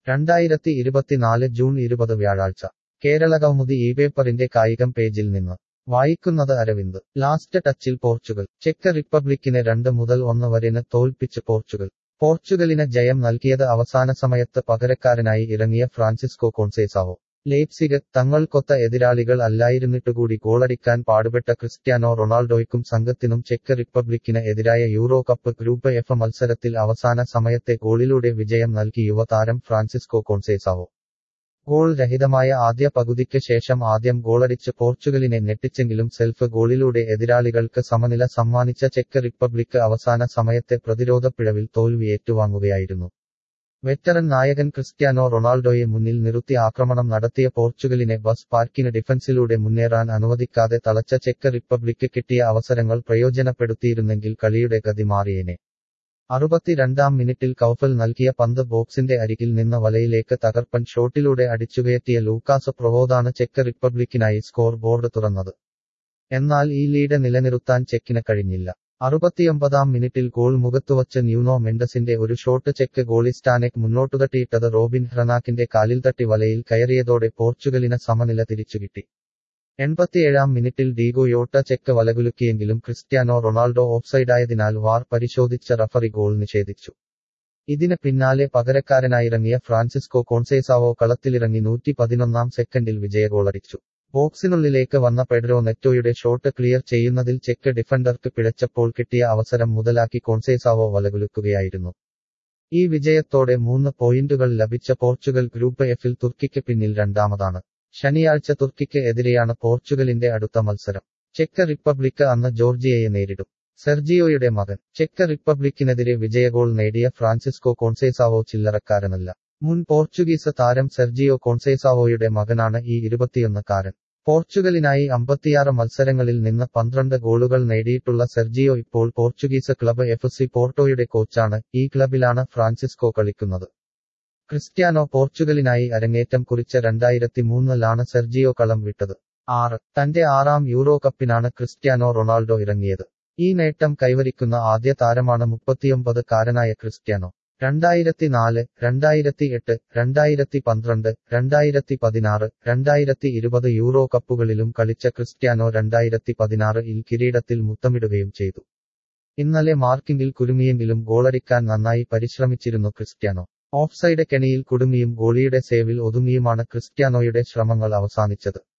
രണ്ടായിരത്തി ഇരുപത്തിനാല് ജൂൺ ഇരുപത് വ്യാഴാഴ്ച കേരളകൗമുദി ഈ പേപ്പറിന്റെ കായികം പേജിൽ നിന്ന് വായിക്കുന്നത് അരവിന്ദ് ലാസ്റ്റ് ടച്ചിൽ പോർച്ചുഗൽ ചെക്ക് റിപ്പബ്ലിക്കിനെ രണ്ട് മുതൽ ഒന്ന് വരെന് തോൽപ്പിച്ച് പോർച്ചുഗൽ പോർച്ചുഗലിന് ജയം നൽകിയത് അവസാന സമയത്ത് പകരക്കാരനായി ഇറങ്ങിയ ഫ്രാൻസിസ്കോ കോൺസേസാവോ ലേപ്സിഗ് തങ്ങൾക്കൊത്ത എതിരാളികൾ അല്ലായിരുന്നിട്ടുകൂടി ഗോളടിക്കാൻ പാടുപെട്ട ക്രിസ്ത്യാനോ റൊണാൾഡോയ്ക്കും സംഘത്തിനും ചെക്ക് റിപ്പബ്ലിക്കിന് എതിരായ യൂറോ കപ്പ് ഗ്രൂപ്പ് എഫ് മത്സരത്തിൽ അവസാന സമയത്തെ ഗോളിലൂടെ വിജയം നൽകി യുവതാരം ഫ്രാൻസിസ്കോ കോൺസേസാവോ ഗോൾ രഹിതമായ ആദ്യ പകുതിക്ക് ശേഷം ആദ്യം ഗോളടിച്ച് പോർച്ചുഗലിനെ ഞെട്ടിച്ചെങ്കിലും സെൽഫ് ഗോളിലൂടെ എതിരാളികൾക്ക് സമനില സമ്മാനിച്ച ചെക്ക് റിപ്പബ്ലിക്ക് അവസാന സമയത്തെ പ്രതിരോധ പിഴവിൽ തോൽവി ഏറ്റുവാങ്ങുകയായിരുന്നു വെറ്ററൻ നായകൻ ക്രിസ്ത്യാനോ റൊണാൾഡോയെ മുന്നിൽ നിർത്തി ആക്രമണം നടത്തിയ പോർച്ചുഗലിനെ ബസ് പാർക്കിന് ഡിഫൻസിലൂടെ മുന്നേറാൻ അനുവദിക്കാതെ തളച്ച ചെക്ക് റിപ്പബ്ലിക്ക് കിട്ടിയ അവസരങ്ങൾ പ്രയോജനപ്പെടുത്തിയിരുന്നെങ്കിൽ കളിയുടെ ഗതി മാറിയേനെ അറുപത്തിരണ്ടാം മിനിറ്റിൽ കൗഫൽ നൽകിയ പന്ത് ബോക്സിന്റെ അരികിൽ നിന്ന് വലയിലേക്ക് തകർപ്പൻ ഷോട്ടിലൂടെ അടിച്ചുകയറ്റിയ ലൂക്കാസ് പ്രൊവോദാണ് ചെക്ക് റിപ്പബ്ലിക്കിനായി സ്കോർ ബോർഡ് തുറന്നത് എന്നാൽ ഈ ലീഡ് നിലനിർത്താൻ ചെക്കിന് കഴിഞ്ഞില്ല അറുപത്തിയൊമ്പതാം മിനിറ്റിൽ ഗോൾ മുഖത്തുവച്ച് ന്യൂനോ മെൻഡസിന്റെ ഒരു ഷോട്ട് ചെക്ക് ഗോളി സ്റ്റാനെക് മുന്നോട്ടുതട്ടിയിട്ടത് റോബിൻ ഹ്രനാക്കിന്റെ കാലിൽ തട്ടി വലയിൽ കയറിയതോടെ പോർച്ചുഗലിന് സമനില തിരിച്ചുകിട്ടി എൺപത്തിയേഴാം മിനിറ്റിൽ ഡീഗോ യോട്ട ചെക്ക് വലകുലുക്കിയെങ്കിലും ക്രിസ്ത്യാനോ റൊണാൾഡോ ഓഫ്സൈഡായതിനാൽ വാർ പരിശോധിച്ച റഫറി ഗോൾ നിഷേധിച്ചു ഇതിന് പിന്നാലെ പകരക്കാരനായിറങ്ങിയ ഫ്രാൻസിസ്കോ കോൺസേസാവോ കളത്തിലിറങ്ങി നൂറ്റി പതിനൊന്നാം സെക്കൻഡിൽ വിജയഗോളടിച്ചു ബോക്സിനുള്ളിലേക്ക് വന്ന പെഡ്രോ നെറ്റോയുടെ ഷോട്ട് ക്ലിയർ ചെയ്യുന്നതിൽ ചെക്ക് ഡിഫൻഡർക്ക് പിഴച്ചപ്പോൾ കിട്ടിയ അവസരം മുതലാക്കി കോൺസേസാവോ വലകുലുക്കുകയായിരുന്നു ഈ വിജയത്തോടെ മൂന്ന് പോയിന്റുകൾ ലഭിച്ച പോർച്ചുഗൽ ഗ്രൂപ്പ് എഫിൽ തുർക്കിക്ക് പിന്നിൽ രണ്ടാമതാണ് ശനിയാഴ്ച തുർക്കിക്ക് എതിരെയാണ് പോർച്ചുഗലിന്റെ അടുത്ത മത്സരം ചെക്ക് റിപ്പബ്ലിക്ക് അന്ന് ജോർജിയയെ നേരിടും സെർജിയോയുടെ മകൻ ചെക്ക് റിപ്പബ്ലിക്കിനെതിരെ വിജയഗോൾ നേടിയ ഫ്രാൻസിസ്കോ കോൺസേസാവോ ചില്ലറക്കാരനല്ല മുൻ പോർച്ചുഗീസ് താരം സെർജിയോ കോൺസേസാവോയുടെ മകനാണ് ഈ ഇരുപത്തിയൊന്നുകാരൻ പോർച്ചുഗലിനായി അമ്പത്തിയാറ് മത്സരങ്ങളിൽ നിന്ന് പന്ത്രണ്ട് ഗോളുകൾ നേടിയിട്ടുള്ള സെർജിയോ ഇപ്പോൾ പോർച്ചുഗീസ് ക്ലബ് എഫ് സി പോർട്ടോയുടെ കോച്ചാണ് ഈ ക്ലബിലാണ് ഫ്രാൻസിസ്കോ കളിക്കുന്നത് ക്രിസ്ത്യാനോ പോർച്ചുഗലിനായി അരങ്ങേറ്റം കുറിച്ച രണ്ടായിരത്തി മൂന്നിലാണ് സെർജിയോ കളം വിട്ടത് ആറ് തന്റെ ആറാം യൂറോ കപ്പിനാണ് ക്രിസ്ത്യാനോ റൊണാൾഡോ ഇറങ്ങിയത് ഈ നേട്ടം കൈവരിക്കുന്ന ആദ്യ താരമാണ് മുപ്പത്തിയൊമ്പത് കാരനായ ക്രിസ്ത്യാനോ രണ്ടായിരത്തി നാല് രണ്ടായിരത്തി എട്ട് രണ്ടായിരത്തി പന്ത്രണ്ട് രണ്ടായിരത്തി പതിനാറ് രണ്ടായിരത്തി ഇരുപത് യൂറോ കപ്പുകളിലും കളിച്ച ക്രിസ്ത്യാനോ രണ്ടായിരത്തി പതിനാറ് ഇൽ കിരീടത്തിൽ മുത്തമിടുകയും ചെയ്തു ഇന്നലെ മാർക്കിംഗിൽ കുരുങ്ങിയെങ്കിലും ഗോളടിക്കാൻ നന്നായി പരിശ്രമിച്ചിരുന്നു ക്രിസ്ത്യാനോ ഓഫ്സൈഡ് കെണിയിൽ കുടുങ്ങിയും ഗോളിയുടെ സേവിൽ ഒതുങ്ങിയുമാണ് ക്രിസ്ത്യാനോയുടെ ശ്രമങ്ങൾ അവസാനിച്ചത്